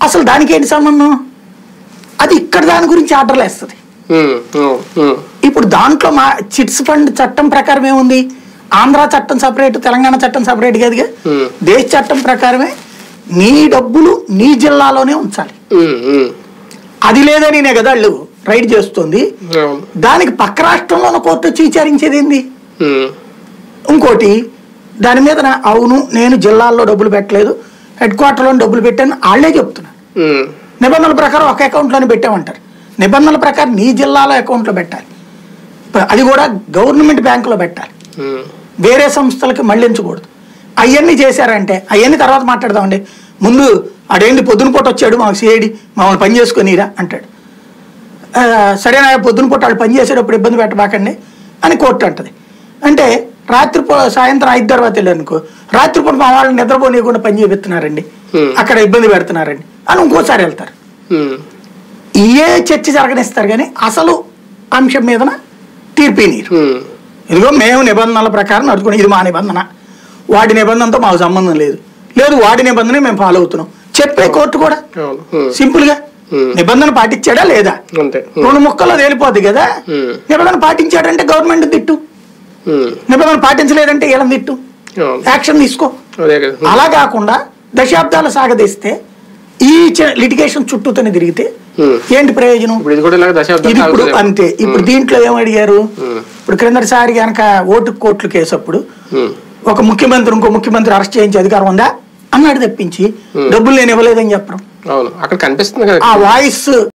అసలు దానికి ఏంటి సంబంధం అది ఇక్కడ దాని గురించి ఆర్డర్లు వేస్తుంది ఉమ్, ఉమ్, ఉమ్, ఇప్పుడు దాంట్లో మా చిట్స్ ఫండ్ చట్టం ప్రకారం ఏముంది ఆంధ్ర చట్టం సపరేట్ తెలంగాణ చట్టం సపరేట్ కదిగా Hmm. దేశ చట్టం ప్రకారమే నీ డబ్బులు నీ జిల్లాలోనే ఉంచాలి ఉమ్, ఉమ్. అది లేదని నేను కదా వాళ్ళు రైడ్ చేస్తుంది అవును. దానికి పక్క రాష్ట్రంలోనే కోర్టు వచ్చి విచారించేది ఏంది ఉమ్, ఇంకోటి దాని మీద నా అవును నేను జిల్లాల్లో డబ్బులు పెట్టలేదు హెడ్ క్వార్టర్లో డబ్బులు పెట్టాను వాళ్ళే చెప్తున్నారు ఉమ్, నిబంధనల ప్రకారం ఒక అకౌంట్లోనే పెట్టామంటారు నిబంధనల ప్రకారం నీ జిల్లాలో అకౌంట్లో పెట్టాలి ప- అది కూడా గవర్నమెంట్ బ్యాంకులో పెట్టాలి ఉమ్, వేరే సంస్థలకి మళ్ళించకూడదు అవన్నీ చేశారంటే అవన్నీ తర్వాత మాట్లాడదామండి ముందు అడేంటి పొద్దున పూట వచ్చాడు మాకు సిఐడి మమ్మల్ని పని చేసుకొనిరా అంటాడు ఆ, సరేనా పొద్దున పూట వాళ్ళు పని చేసేటప్పుడు ఇబ్బంది పెట్టబాకండి అని కోర్టు అంటది అంటే రాత్రిపూట సాయంత్రం ఐదు తర్వాత వెళ్ళానుకో రాత్రిపూట మా వాళ్ళని నిద్రపోనీయకుండా పని చేపిస్తున్నారండి Hmm. అక్కడ ఇబ్బంది పెడుతున్నారండి అని ఇంకోసారి వెళ్తారు ఉమ్, ఇయే చర్చ జరగనిస్తారు కానీ అసలు అంశం మీదన తీర్పినీరు ఉమ్, ఇదిగో మేము నిబంధనల ప్రకారం నడుచుకుని ఇది మా నిబంధన వాడి నిబంధనతో మాకు సంబంధం లేదు లేదు వాడి నిబంధన మేము ఫాలో అవుతున్నాం చెప్పే కోర్టు కూడా అవును ఉమ్, సింపుల్ గా Hmm. నిబంధన పాటించాడా లేదా అంతే ఉమ్, రెండు ముక్కల్లో తేలిపోద్ది కదా Hmm. నిబంధన పాటించాడంటే గవర్నమెంట్ తిట్టు ఉమ్, నిబంధన పాటించలేదంటే వీళ్ళని తిట్టు అవును. యాక్షన్ తీసుకో అదే కదా ఉమ్, అలా కాకుండా దశాబ్దాలు సాగదీస్తే ఈ లిటిగేషన్ చుట్టూతోనే తిరిగితే Hmm. ఏంటి ప్రయోజనం ఇప్పుడు ఇది కూడా ఇలాగ దశాబ్దం ఇది ఇప్పుడు సాగుతుంది. అంతే ఇప్పుడు దీంట్లో ఏమడిగారు Hmm. ఇప్పుడు క్రిందటిసారి కనుక ఓటు కోర్టులు కేసు అప్పుడు ఉమ్, ఒక ముఖ్యమంత్రి ఇంకో ముఖ్యమంత్రి అరెస్ట్ చేయించే అధికారం ఉందా అన్నాడు తప్పించి డబ్బులు నేను ఇవ్వలేదని చెప్పడం అవును అక్కడ కనిపిస్తుంది కదా ఆ వాయిస్